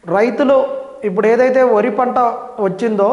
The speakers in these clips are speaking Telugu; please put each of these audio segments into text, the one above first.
రైతులు ఇప్పుడు ఏదైతే వరి పంట వచ్చిందో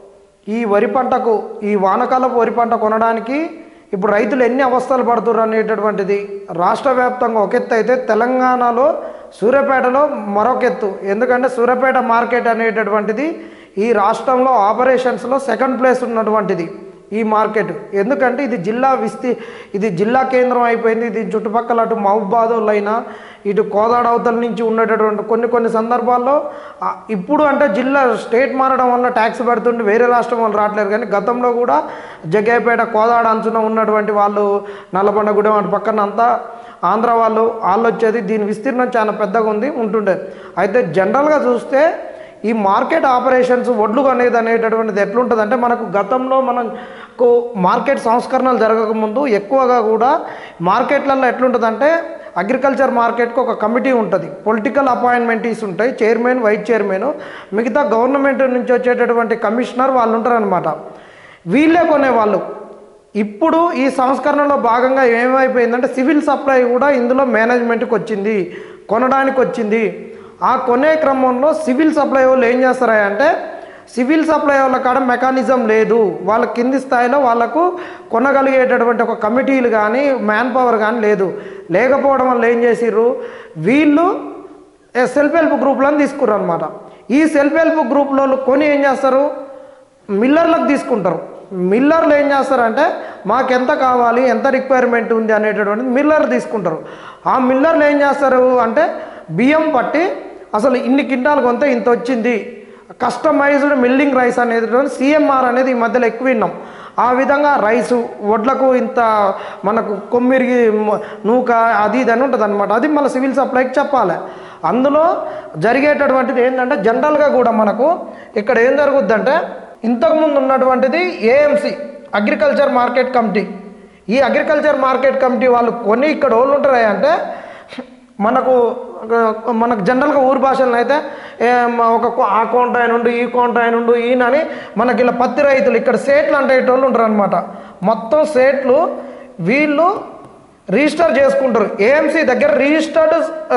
ఈ వరి పంటకు ఈ వానకాలపు వరి పంట కొనడానికి ఇప్పుడు రైతులు ఎన్ని అవస్థలు పడుతున్నారు అనేటటువంటిది రాష్ట్ర వ్యాప్తంగా ఒక ఎత్తు అయితే తెలంగాణలో సూర్యాపేటలో మరొక ఎత్తు ఎందుకంటే సూర్యాపేట మార్కెట్ అనేటటువంటిది ఈ రాష్ట్రంలో ఆపరేషన్స్లో సెకండ్ ప్లేస్ ఉన్నటువంటిది ఈ మార్కెట్ ఎందుకంటే ఇది జిల్లా విస్తీ ఇది జిల్లా కేంద్రం అయిపోయింది ఇది చుట్టుపక్కల అటు మహబాదులైనా ఇటు కోదాడ అవతల నుంచి ఉండేటటువంటి కొన్ని కొన్ని సందర్భాల్లో ఆ, ఇప్పుడు అంటే జిల్లా స్టేట్ మారడం వల్ల ట్యాక్స్ పెడుతుంటే వేరే రాష్ట్రం వాళ్ళు రావట్లేరు కానీ గతంలో కూడా జగ్గయ్యపేట కోదాడ అంచున ఉన్నటువంటి వాళ్ళు నల్లబండగూడెం అటు పక్కన అంతా ఆంధ్ర వాళ్ళు వాళ్ళు వచ్చేది దీని విస్తీర్ణం చాలా పెద్దగా ఉంది ఉంటుండే అయితే జనరల్గా చూస్తే ఈ మార్కెట్ ఆపరేషన్స్ వడ్లు అనేది అనేటటువంటిది ఎట్లుంటుంది అంటే మనకు గతంలో మనకు మార్కెట్ సంస్కరణలు జరగకముందు ఎక్కువగా కూడా మార్కెట్లలో ఎట్లుంటుందంటే అగ్రికల్చర్ మార్కెట్కి ఒక కమిటీ ఉంటుంది పొలిటికల్ అపాయింట్మెంటీస్ ఉంటాయి చైర్మన్ వైస్ చైర్మన్ మిగతా గవర్నమెంట్ నుంచి వచ్చేటటువంటి కమిషనర్ వాళ్ళు ఉంటారనమాట వీళ్ళే కొనేవాళ్ళు ఇప్పుడు ఈ సంస్కరణలో భాగంగా ఏమైపోయిందంటే సివిల్ సప్లై కూడా ఇందులో మేనేజ్మెంట్కి వచ్చింది కొనడానికి వచ్చింది ఆ కొనే క్రమంలో సివిల్ సప్లై వాళ్ళు ఏం చేస్తారా అంటే సివిల్ సప్లై వాళ్ళ కాడ మెకానిజం లేదు వాళ్ళ కింది స్థాయిలో వాళ్ళకు కొనగలిగేటటువంటి ఒక కమిటీలు కానీ మ్యాన్ పవర్ కానీ లేదు లేకపోవడం వల్ల ఏం చేసిర్రు వీళ్ళు ఏ సెల్ఫ్ హెల్ప్ గ్రూప్లను తీసుకుర్రు అనమాట ఈ సెల్ఫ్ హెల్ప్ గ్రూప్లో కొని ఏం చేస్తారు మిల్లర్లకు తీసుకుంటారు మిల్లర్లు ఏం చేస్తారంటే మాకు ఎంత కావాలి ఎంత రిక్వైర్మెంట్ ఉంది అనేటటువంటిది మిల్లర్ తీసుకుంటారు ఆ మిల్లర్లు ఏం చేస్తారు అంటే బియ్యం పట్టి అసలు ఇన్ని కింటాలు కొంత ఇంత వచ్చింది కస్టమైజ్డ్ మిల్లింగ్ రైస్ అనేది సిఎంఆర్ అనేది ఈ మధ్యలో ఎక్కువ విన్నాం ఆ విధంగా రైసు వడ్లకు ఇంత మనకు కొమ్మిరిగి మ- నూక అది ఇది అని ఉంటుంది అనమాట అది మన సివిల్ సప్లైకి చెప్పాలి అందులో జరిగేటటువంటిది ఏంటంటే జనరల్గా కూడా మనకు ఇక్కడ ఏం జరుగుద్దంటే ఇంతకుముందు ఉన్నటువంటిది ఏఎంసి అగ్రికల్చర్ మార్కెట్ కమిటీ ఈ అగ్రికల్చర్ మార్కెట్ కమిటీ వాళ్ళు కొని ఇక్కడ వాళ్ళు ఉంటారా అంటే మనకు ఒక- మనకు జనరల్గా ఊరు భాషలను అయితే ఏ, మ- ఒక కో- ఆ కోంట ఆయన ఉండు ఈ కోంట ఆయన ఉండు ఈయన అని మనకి ఇలా పత్తి రైతులు ఇక్కడ సేట్లు అంటేటోళ్ళు ఉంటారు అనమాట మొత్తం సేట్లు వీళ్ళు రిజిస్టర్ చేసుకుంటారు ఏఎంసీ దగ్గర రిజిస్టర్డ్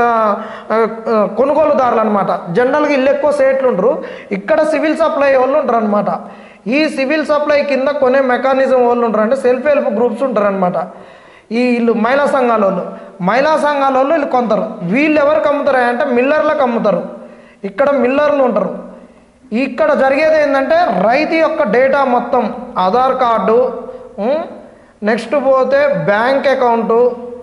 కొనుగోలుదారులు అనమాట జనరల్గా ఇల్లు ఎక్కువ సేట్లు ఉంటారు ఇక్కడ సివిల్ సప్లై వాళ్ళు ఉంటారు అనమాట ఈ సివిల్ సప్లై కింద కొనే మెకానిజం వాళ్ళు ఉంటారు అంటే సెల్ఫ్ హెల్ప్ గ్రూప్స్ ఉంటారు అనమాట ఈ వీళ్ళు మహిళా సంఘాల వాళ్ళు మహిళా సంఘాల వాళ్ళు వీళ్ళు కొంటారు వీళ్ళు ఎవరికి అమ్ముతారు అంటే మిల్లర్లకు అమ్ముతారు ఇక్కడ మిల్లర్లు ఉంటారు ఇక్కడ జరిగేది ఏంటంటే రైతు యొక్క డేటా మొత్తం ఆధార్ కార్డు ఉం, నెక్స్ట్ పోతే బ్యాంక్ అకౌంటు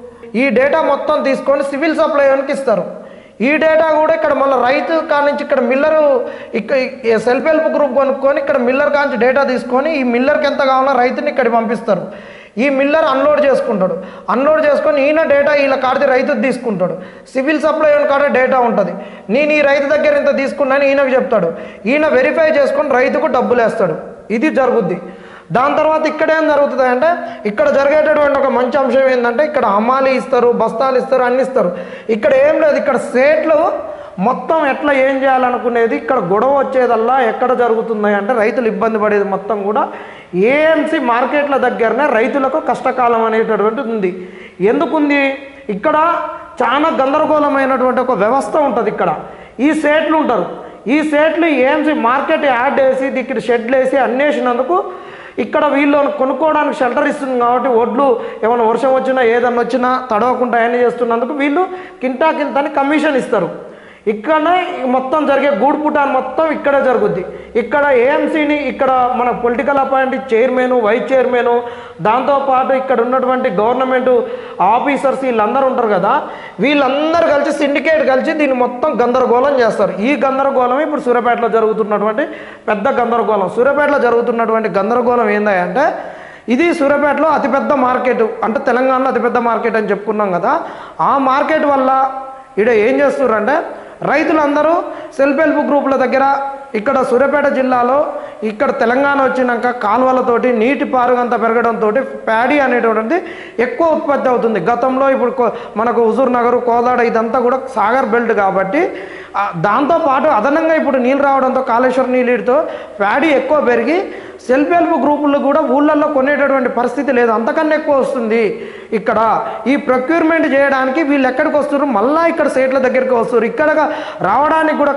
ఈ డేటా మొత్తం తీసుకొని సివిల్ సప్లై వానికి ఇస్తారు ఈ డేటా కూడా ఇక్కడ మళ్ళీ రైతు కానించి ఇక్కడ మిల్లరు ఇక్కడ సెల్ఫ్ హెల్ప్ గ్రూప్ కొనుక్కొని ఇక్కడ మిల్లర్ కాంచి డేటా తీసుకొని ఈ మిల్లర్కి ఎంత కావాలో రైతుని ఇక్కడికి పంపిస్తారు ఈ మిల్లర్ అన్లోడ్ చేసుకుంటాడు అన్లోడ్ చేసుకొని ఈయన డేటా వీళ్ళ కాడితే రైతు తీసుకుంటాడు సివిల్ సప్లై అని కాడ డేటా ఉంటుంది నేను ఈ రైతు దగ్గర ఇంత తీసుకున్నాను ఈయనకు చెప్తాడు ఈయన వెరిఫై చేసుకొని రైతుకు డబ్బులు వేస్తాడు ఇది జరుగుద్ది దాని తర్వాత ఇక్కడ ఏం జరుగుతుంది అంటే ఇక్కడ జరిగేటటువంటి ఒక మంచి అంశం ఏంటంటే ఇక్కడ హమాలి ఇస్తారు బస్తాలు ఇస్తారు అన్ని ఇస్తారు ఇక్కడ ఏం లేదు ఇక్కడ సేట్లు మొత్తం ఎట్లా ఏం చేయాలనుకునేది ఇక్కడ గొడవ వచ్చేదల్లా ఎక్కడ జరుగుతుంది అంటే రైతులు ఇబ్బంది పడేది మొత్తం కూడా ఏఎంసీ మార్కెట్ల దగ్గరనే రైతులకు కష్టకాలం అనేటటువంటిది ఉంది ఎందుకుంది ఇక్కడ చాలా గందరగోళమైనటువంటి ఒక వ్యవస్థ ఉంటుంది ఇక్కడ ఈ సేట్లు ఉంటారు ఈ సేట్లు ఏఎంసీ మార్కెట్ యాడ్ వేసి ఇక్కడ షెడ్లు వేసి అన్నేసినందుకు ఇక్కడ వీళ్ళు కొనుక్కోవడానికి షెల్టర్ ఇస్తుంది కాబట్టి ఒడ్లు ఏమైనా వర్షం వచ్చినా ఏదన్నా వచ్చినా తడవకుండా అన్నీ చేస్తున్నందుకు వీళ్ళు కింటా కింతని కమిషన్ ఇస్తారు ఇక్కడనే మొత్తం జరిగే గూడుపుటాన్ మొత్తం ఇక్కడే జరుగుద్ది ఇక్కడ ఏఎంసీని ఇక్కడ మన political appoint chairman vice chairman దాంతోపాటు ఇక్కడ ఉన్నటువంటి గవర్నమెంట్ ఆఫీసర్స్ వీళ్ళందరూ ఉంటారు కదా వీళ్ళందరూ కలిసి సిండికేట్ కలిసి దీన్ని మొత్తం గందరగోళం చేస్తారు ఈ గందరగోళం ఇప్పుడు సూర్యాపేటలో జరుగుతున్నటువంటి పెద్ద గందరగోళం సూర్యాపేటలో జరుగుతున్నటువంటి గందరగోళం ఏందా అంటే ఇది సూర్యాపేటలో అతిపెద్ద మార్కెట్ అంటే తెలంగాణలో అతిపెద్ద మార్కెట్ అని చెప్పుకున్నాం కదా ఆ మార్కెట్ వల్ల ఇక్కడ ఏం చేస్తున్నారంటే రైతులందరూ సెల్ఫ్ హెల్ప్ గ్రూపుల దగ్గర ఇక్కడ సూర్యాపేట జిల్లాలో ఇక్కడ తెలంగాణ వచ్చినాక కాలువలతోటి నీటి పారుగంత పెరగడంతో ప్యాడీ అనేటువంటిది ఎక్కువ ఉత్పత్తి అవుతుంది గతంలో ఇప్పుడు కో- మనకు హుజూర్ నగర్ కోదాడ ఇదంతా కూడా సాగర్ బెల్ట్ కాబట్టి ఆ, దాంతోపాటు అదనంగా ఇప్పుడు నీళ్ళు రావడంతో కాళేశ్వరం నీళ్ళతో ప్యాడీ ఎక్కువ పెరిగి సెల్ఫ్ హెల్ప్ గ్రూపులు కూడా ఊళ్ళల్లో కొనేటటువంటి పరిస్థితి లేదు అంతకన్నా ఎక్కువ వస్తుంది ఇక్కడ ఈ ప్రొక్యూర్మెంట్ చేయడానికి వీళ్ళు ఎక్కడికి వస్తారు మళ్ళా ఇక్కడ సేట్ల దగ్గరికి వస్తారు ఇక్కడ రావడానికి కూడా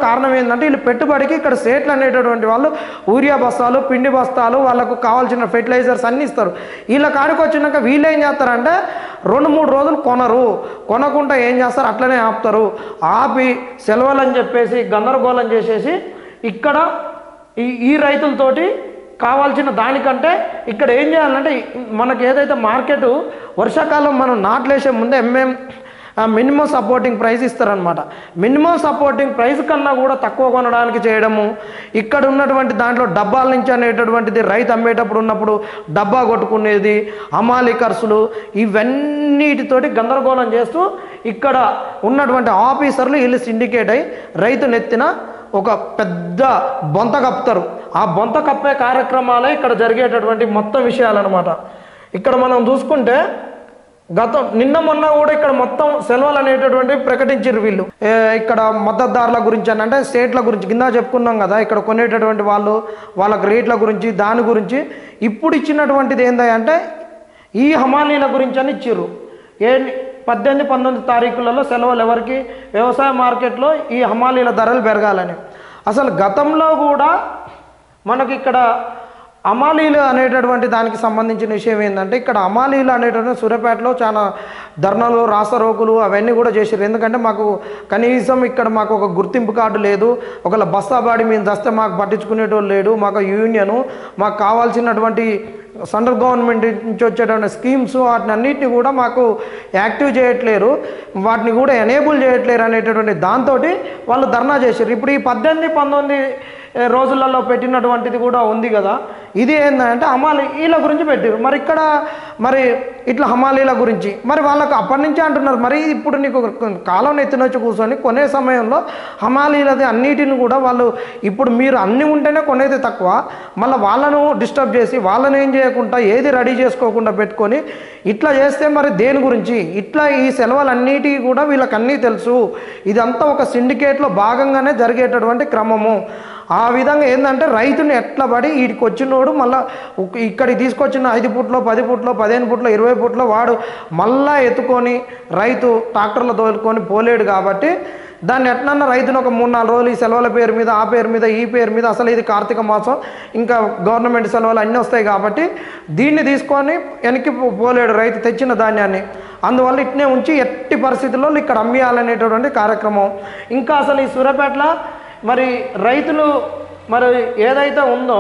కారణం ఏంటంటే వీళ్ళు పెట్టుబడికి ఇక్కడ సేట్లు అనేటటువంటి వాళ్ళు ఊరియా బస్తాలు పిండి బస్తాలు వాళ్ళకు కావాల్సిన ఫెర్టిలైజర్స్ అన్నీ ఇస్తారు వీళ్ళ కాడికి వచ్చినాక వీళ్ళు ఏం చేస్తారంటే రెండు మూడు రోజులు కొనరు కొనకుండా ఏం చేస్తారు అట్లనే ఆపుతారు ఆపి సెలవులు అని చెప్పేసి గందరగోళం చేసేసి ఇక్కడ ఈ ఈ రైతులతోటి కావాల్సిన దానికంటే ఇక్కడ ఏం చేయాలంటే మనకి ఏదైతే మార్కెట్ వర్షాకాలం మనం నాట్లేసే ముందే ఎంఎం మినిమం సపోర్టింగ్ ప్రైస్ ఇస్తారనమాట మినిమం సపోర్టింగ్ ప్రైస్ కన్నా కూడా తక్కువ కొనడానికి చేయడము ఇక్కడ ఉన్నటువంటి దాంట్లో డబ్బాల నుంచి అనేటటువంటిది రైతు అమ్మేటప్పుడు ఉన్నప్పుడు డబ్బా కొట్టుకునేది హమాలి ఖర్చులు ఇవన్నిటితోటి గందరగోళం చేస్తూ ఇక్కడ ఉన్నటువంటి ఆఫీసర్లు వీళ్ళు సిండికేట్ అయి రైతు నెత్తిన ఒక పెద్ద బొంత కప్పుతారు ఆ బొంత కప్పే కార్యక్రమాలే ఇక్కడ జరిగేటటువంటి మొత్తం విషయాలన్నమాట ఇక్కడ మనం చూసుకుంటే గతం నిన్న మొన్న కూడా ఇక్కడ మొత్తం సెలవులు అనేటటువంటి ప్రకటించారు వీళ్ళు ఏ, ఇక్కడ మద్దతుదారుల గురించి అని అంటే స్టేట్ల గురించి కింద చెప్పుకున్నాం కదా ఇక్కడ కొనేటటువంటి వాళ్ళు వాళ్ళకి రేట్ల గురించి దాని గురించి ఇప్పుడు ఇచ్చినటువంటిది ఏంది అంటే ఈ హమాలీల గురించి అని ఇచ్చిర్రు ఏ పద్దెనిమిది పంతొమ్మిది తారీఖులలో సెలవులు ఎవరికి వ్యవసాయ మార్కెట్లో ఈ హమాలీల ధరలు పెరగాలని అసలు గతంలో కూడా మనకి ఇక్కడ అమాలీలు అనేటటువంటి దానికి సంబంధించిన విషయం ఏంటంటే ఇక్కడ అమాలీలు అనేటటువంటి సూర్యాపేటలో చాలా ధర్నాలు రాసరోకులు అవన్నీ కూడా చేశారు ఎందుకంటే మాకు కనీసం ఇక్కడ మాకు ఒక గుర్తింపు కార్డు లేదు ఒకవేళ బస్తాబాడి మేము దస్తే మాకు పట్టించుకునేటోళ్ళు లేడు మాకు యూనియను మాకు కావాల్సినటువంటి సెంట్రల్ గవర్నమెంట్ నుంచి వచ్చేటువంటి స్కీమ్స్ వాటిని అన్నిటిని కూడా మాకు యాక్టివ్ చేయట్లేరు వాటిని కూడా ఎనేబుల్ చేయట్లేరు అనేటటువంటి దాంతో వాళ్ళు ధర్నా చేశారు ఇప్పుడు ఈ పద్దెనిమిది పంతొమ్మిది ఏ, రోజులలో పెట్టినటువంటిది కూడా ఉంది కదా ఇది ఏంటంటే హమాలి వీళ్ళ గురించి పెట్టారు మరి ఇక్కడ మరి ఇట్లా హమాలీల గురించి మరి వాళ్ళకు అప్పటి నుంచే అంటున్నారు మరి ఇప్పుడు నీకు ఒక కాలం ఎత్తినొచ్చి కూర్చొని కొనే సమయంలో హమాలీలది అన్నిటిని కూడా వాళ్ళు ఇప్పుడు మీరు అన్ని ఉంటేనే కొనేది తక్కువ మళ్ళీ వాళ్ళను డిస్టర్బ్ చేసి వాళ్ళని ఏం చేయకుండా ఏది రెడీ చేసుకోకుండా పెట్టుకొని ఇట్లా చేస్తే మరి దేని గురించి ఇట్లా ఈ సెలవులన్నిటికీ కూడా వీళ్ళకి అన్నీ తెలుసు ఇదంతా ఒక సిండికేట్లో భాగంగానే జరిగేటటువంటి క్రమము ఆ విధంగా ఏంటంటే రైతుని ఎట్లా పడి వీడికి వచ్చినోడు మళ్ళీ ఇక్కడికి తీసుకొచ్చిన ఐదు ఫుట్లో పది ఫుట్లో పదిహేను ఫుట్లో ఇరవై ఫుట్లో వాడు మళ్ళా ఎత్తుకొని రైతు ట్రాక్టర్లో తోలుకొని పోలేడు కాబట్టి దాన్ని ఎట్లన్నా రైతును ఒక మూడు నాలుగు రోజులు ఈ సెలవుల పేరు మీద ఆ పేరు మీద ఈ పేరు మీద అసలు ఇది కార్తీక మాసం ఇంకా గవర్నమెంట్ సెలవులు అన్నీ వస్తాయి కాబట్టి దీన్ని తీసుకొని వెనక్కి పో- పోలేడు రైతు తెచ్చిన ధాన్యాన్ని అందువల్ల ఇట్నే ఉంచి ఎట్టి పరిస్థితుల్లో ఇక్కడ అమ్మేయాలనేటటువంటి కార్యక్రమం ఇంకా అసలు ఈ సూర్యాపేటలో మరి రైతులు మరి ఏదైతే ఉందో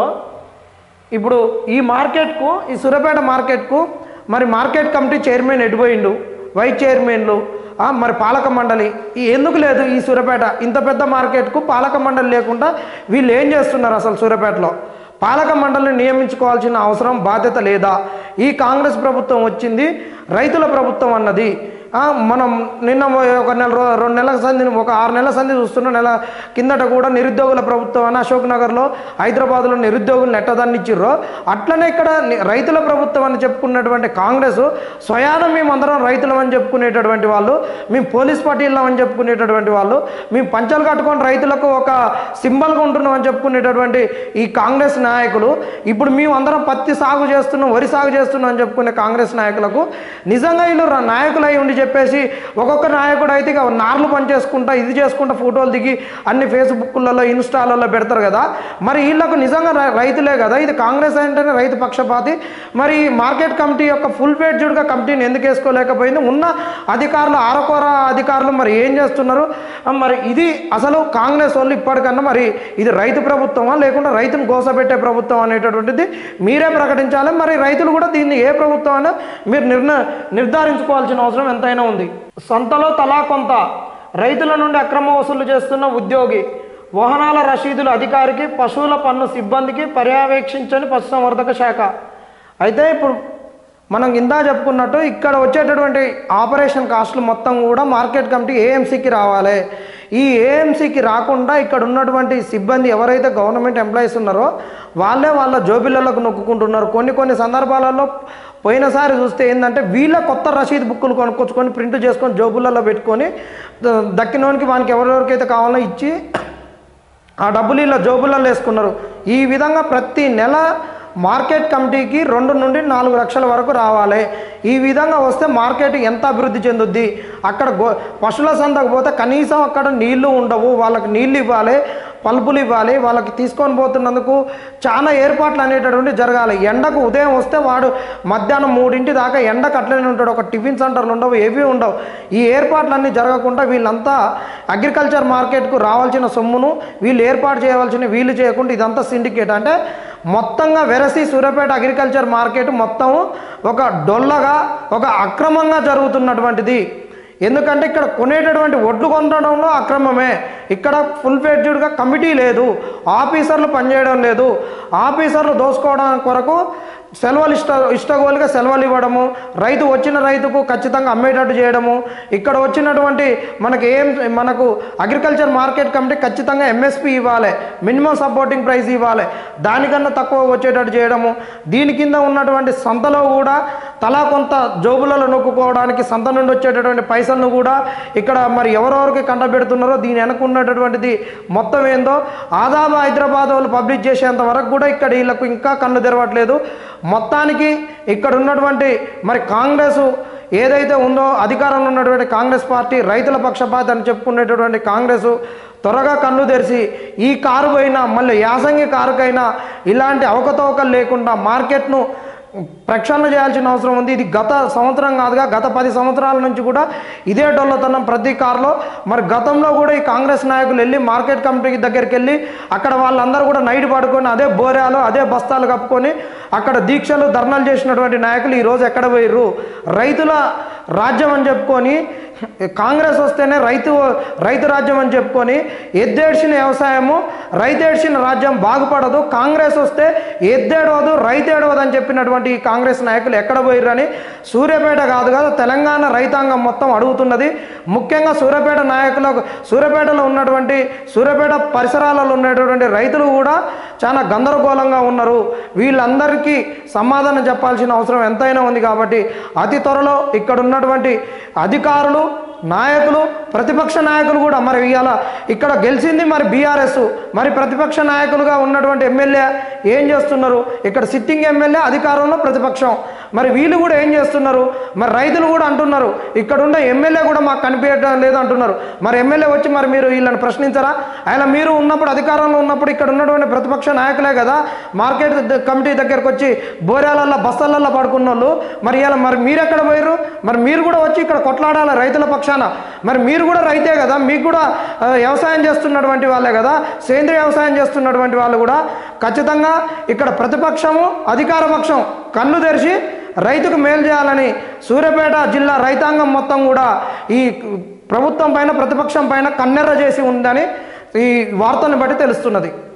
ఇప్పుడు ఈ మార్కెట్కు ఈ సూర్యాపేట మార్కెట్కు మరి మార్కెట్ కమిటీ చైర్మన్ ఎడిపోయిండు వైస్ చైర్మన్లు ఆ, మరి పాలక మండలి ఈ ఎందుకు లేదు ఈ సూర్యాపేట ఇంత పెద్ద మార్కెట్కు పాలక మండలి లేకుండా వీళ్ళు ఏం చేస్తున్నారు అసలు సూర్యాపేటలో పాలక మండలిని నియమించుకోవాల్సిన అవసరం బాధ్యత లేదా ఈ కాంగ్రెస్ ప్రభుత్వం వచ్చింది రైతుల ప్రభుత్వం అన్నది ఆ, మనం నిన్న ఒక నెల రో రెండు నెలల సంధి ఒక ఆరు నెలల సంధి చూస్తున్న నెల కిందట కూడా నిరుద్యోగుల ప్రభుత్వం అని అశోక్ నగర్లో హైదరాబాద్లో నిరుద్యోగులను ఎట్టదాన్ని ఇచ్చిర్రో అట్లనే ఇక్కడ ని- రైతుల ప్రభుత్వం అని చెప్పుకున్నటువంటి కాంగ్రెస్ స్వయానం మేము అందరం రైతులం అని చెప్పుకునేటటువంటి వాళ్ళు మేము పోలీస్ పార్టీలం అని చెప్పుకునేటటువంటి వాళ్ళు మేము పంచలు కట్టుకొని రైతులకు ఒక సింబల్గా ఉంటున్నాం అని చెప్పుకునేటటువంటి ఈ కాంగ్రెస్ నాయకులు ఇప్పుడు మేము అందరం పత్తి సాగు చేస్తున్నాం వరి సాగు చేస్తున్నాం అని చెప్పుకునే కాంగ్రెస్ నాయకులకు నిజంగా వీళ్ళు రా- నాయకులు అయి ఉండి చెప్పేసి ఒక్కొక్క నాయకుడు అయితే ఇక నార్లు పని చేసుకుంటా ఇది చేసుకుంటా ఫోటోలు దిగి అన్ని ఫేస్బుక్లలో ఇన్స్టాలలో పెడతారు కదా మరి వీళ్ళకు నిజంగా రై- రైతులే కదా ఇది కాంగ్రెస్ అంటేనే రైతు పక్షపాతి మరి ఈ మార్కెట్ కమిటీ యొక్క ఫుల్ పేజ్డ్గా కమిటీని ఎందుకు వేసుకోలేకపోయింది ఉన్న అధికారులు ఆరకొర అధికారులు మరి ఏం చేస్తున్నారు ఆ, మరి ఇది అసలు కాంగ్రెస్ వాళ్ళు ఇప్పటికన్నా మరి ఇది రైతు ప్రభుత్వమా లేకుండా రైతును గోసపెట్టే ప్రభుత్వం అనేటటువంటిది మీరే ప్రకటించాలి మరి రైతులు కూడా దీన్ని ఏ ప్రభుత్వం అయినా మీరు నిర్ణ నిర్ధారించుకోవాల్సిన అవసరం ఎంతైనా ఉంది సంతలో తలా కొంత రైతుల నుండి అక్రమ వసూలు చేస్తున్న ఉద్యోగి వాహనాల రసీదుల అధికారికి పశువుల పన్ను సిబ్బందికి పర్యవేక్షించని పశుసంవర్ధక శాఖ అయితే ఇప్పుడు మనం ఇందా చెప్పుకున్నట్టు ఇక్కడ వచ్చేటటువంటి ఆపరేషన్ కాస్ట్లు మొత్తం కూడా మార్కెట్ కమిటీ ఏఎంసీకి రావాలి ఈ ఏఎంసీకి రాకుండా ఇక్కడ ఉన్నటువంటి సిబ్బంది ఎవరైతే గవర్నమెంట్ ఎంప్లాయీస్ ఉన్నారో వాళ్ళే వాళ్ళ జోబిళ్ళకు నొక్కుంటున్నారు కొన్ని కొన్ని సందర్భాలలో పోయినసారి చూస్తే ఏంటంటే వీళ్ళ కొత్త రసీదు బుక్కులు కొనుక్కొచ్చుకొని ప్రింట్ చేసుకొని జోబులలో పెట్టుకొని ద- దక్కినోనికి వానికి ఎవరెవరికైతే కావాలో ఇచ్చి ఆ డబ్బులు ఇలా జోబులలో వేసుకున్నారు ఈ విధంగా ప్రతి నెల మార్కెట్ కమిటీకి రెండు నుండి నాలుగు లక్షల వరకు రావాలి ఈ విధంగా వస్తే మార్కెట్ ఎంత అభివృద్ధి చెందుద్ది అక్కడ గో పశువుల సంతకు పోతే కనీసం అక్కడ నీళ్లు ఉండవు వాళ్ళకి నీళ్ళు ఇవ్వాలి పల్పులు ఇవ్వాలి వాళ్ళకి తీసుకొని పోతున్నందుకు చాలా ఏర్పాట్లు అనేటటువంటి జరగాలి ఎండకు ఉదయం వస్తే వాడు మధ్యాహ్నం మూడింటి దాకా ఎండకు అట్లనే ఉంటాడు ఒక టిఫిన్ సెంటర్లు ఉండవు ఏవి ఉండవు ఈ ఏర్పాట్లన్నీ జరగకుండా వీళ్ళంతా అగ్రికల్చర్ మార్కెట్కు రావాల్సిన సొమ్మును వీళ్ళు ఏర్పాటు చేయవలసిన వీళ్ళు చేయకుండా ఇదంతా సిండికేట్ అంటే మొత్తంగా వెరసి సూర్యాపేట అగ్రికల్చర్ మార్కెట్ మొత్తం ఒక డొల్లగా ఒక అక్రమంగా జరుగుతున్నటువంటిది ఎందుకంటే ఇక్కడ కొనేటటువంటి ఒడ్లు కొనడంలో అక్రమమే ఇక్కడ ఫుల్ ఫ్లెడ్జ్డ్గా కమిటీ లేదు ఆఫీసర్లు పనిచేయడం లేదు ఆఫీసర్లు దోసుకోవడం కొరకు సెలవులు ఇష్ట ఇష్టగోలుగా సెలవులు ఇవ్వడము రైతు వచ్చిన రైతుకు ఖచ్చితంగా అమ్మేటట్టు చేయడము ఇక్కడ వచ్చినటువంటి మనకి ఏం మనకు అగ్రికల్చర్ మార్కెట్ కమిటీ ఖచ్చితంగా ఎంఎస్పి ఇవ్వాలి మినిమం సపోర్టింగ్ ప్రైస్ ఇవ్వాలి దానికన్నా తక్కువ వచ్చేటట్టు చేయడము దీని కింద ఉన్నటువంటి సంతలో కూడా తలా కొంత జోబులలో నొక్కుకోవడానికి సంత నుండి వచ్చేటటువంటి పైసలను కూడా ఇక్కడ మరి ఎవరెవరికి కంటబెడుతున్నారో దీని వెనక ఉన్నటువంటిది మొత్తం ఏందో ఆదాబ్ హైదరాబాద్ వాళ్ళు పబ్లిష్ చేసేంత వరకు కూడా ఇక్కడ వీళ్ళకు ఇంకా కళ్ళు తెరవట్లేదు మొత్తానికి ఇక్కడ ఉన్నటువంటి మరి కాంగ్రెస్ ఏదైతే ఉందో అధికారంలో ఉన్నటువంటి కాంగ్రెస్ పార్టీ రైతుల పక్షపాతి అని చెప్పుకునేటటువంటి కాంగ్రెస్ త్వరగా కన్ను తెరిచి ఈ కారు పోయినా మళ్ళీ యాసంగి కారుకైనా ఇలాంటి అవకతవకలు లేకుండా మార్కెట్ను ప్రక్షాళన చేయాల్సిన అవసరం ఉంది ఇది గత సంవత్సరం కాదుగా గత పది సంవత్సరాల నుంచి కూడా ఇదే డొల్లతనం ప్రతి కారులో మరి గతంలో కూడా ఈ కాంగ్రెస్ నాయకులు వెళ్ళి మార్కెట్ కమిటీ దగ్గరికి వెళ్ళి అక్కడ వాళ్ళందరూ కూడా నైట్ పడుకొని అదే బోరాలు అదే బస్తాలు కప్పుకొని అక్కడ దీక్షలు ధర్నాలు చేసినటువంటి నాయకులు ఈరోజు ఎక్కడ పోయిర్రు రైతుల రాజ్యం అని చెప్పుకొని కాంగ్రెస్ వస్తేనే రైతు రైతు రాజ్యం అని చెప్పుకొని ఎద్దేడ్చిన వ్యవసాయము రైతేడ్చిన రాజ్యం బాగుపడదు కాంగ్రెస్ వస్తే ఎద్దేడవదు రైతేడవదు అని చెప్పినటువంటి ఈ కాంగ్రెస్ నాయకులు ఎక్కడ పోయిర్రని సూర్యాపేట కాదు కాదు తెలంగాణ రైతాంగం మొత్తం అడుగుతున్నది ముఖ్యంగా సూర్యాపేట నాయకులకు సూర్యాపేటలో ఉన్నటువంటి సూర్యాపేట పరిసరాలలో ఉన్నటువంటి రైతులు కూడా చాలా గందరగోళంగా ఉన్నారు వీళ్ళందరికీ సమాధానం చెప్పాల్సిన అవసరం ఎంతైనా ఉంది కాబట్టి అతి త్వరలో ఇక్కడ ఉన్నటువంటి అధికారులు నాయకులు ప్రతిపక్ష నాయకులు కూడా మరి ఇవాళ ఇక్కడ గెలిచింది మరి బీఆర్ఎస్ మరి ప్రతిపక్ష నాయకులుగా ఉన్నటువంటి ఎమ్మెల్యే ఏం చేస్తున్నారు ఇక్కడ సిట్టింగ్ ఎమ్మెల్యే అధికారంలో ప్రతిపక్షం మరి వీళ్ళు కూడా ఏం చేస్తున్నారు మరి రైతులు కూడా అంటున్నారు ఇక్కడ ఉన్న ఎమ్మెల్యే కూడా మాకు కనిపించడం లేదు అంటున్నారు మరి ఎమ్మెల్యే వచ్చి మరి మీరు వీళ్ళని ప్రశ్నించరా ఆయన మీరు ఉన్నప్పుడు అధికారంలో ఉన్నప్పుడు ఇక్కడ ఉన్నటువంటి ప్రతిపక్ష నాయకులే కదా మార్కెట్ ద- కమిటీ దగ్గరకు వచ్చి బోరాలల్లో బస్తాలల్లో పడుకున్న వాళ్ళు మరి ఇలా మరి మీరు ఎక్కడ పోయారు మరి మీరు కూడా వచ్చి ఇక్కడ కొట్లాడాలి రైతుల పక్షాన మరి మీరు కూడా రైతే కదా మీకు కూడా ఆ, వ్యవసాయం చేస్తున్నటువంటి వాళ్ళే కదా సేంద్రియ వ్యవసాయం చేస్తున్నటువంటి వాళ్ళు కూడా ఖచ్చితంగా ఇక్కడ ప్రతిపక్షము అధికార పక్షం కళ్ళు తెరిచి రైతుకు మేలు చేయాలని సూర్యాపేట జిల్లా రైతాంగం మొత్తం కూడా ఈ ప్రభుత్వం పైన ప్రతిపక్షం పైన కన్నెర్ర చేసి ఉందని ఈ వార్తలను బట్టి తెలుస్తున్నది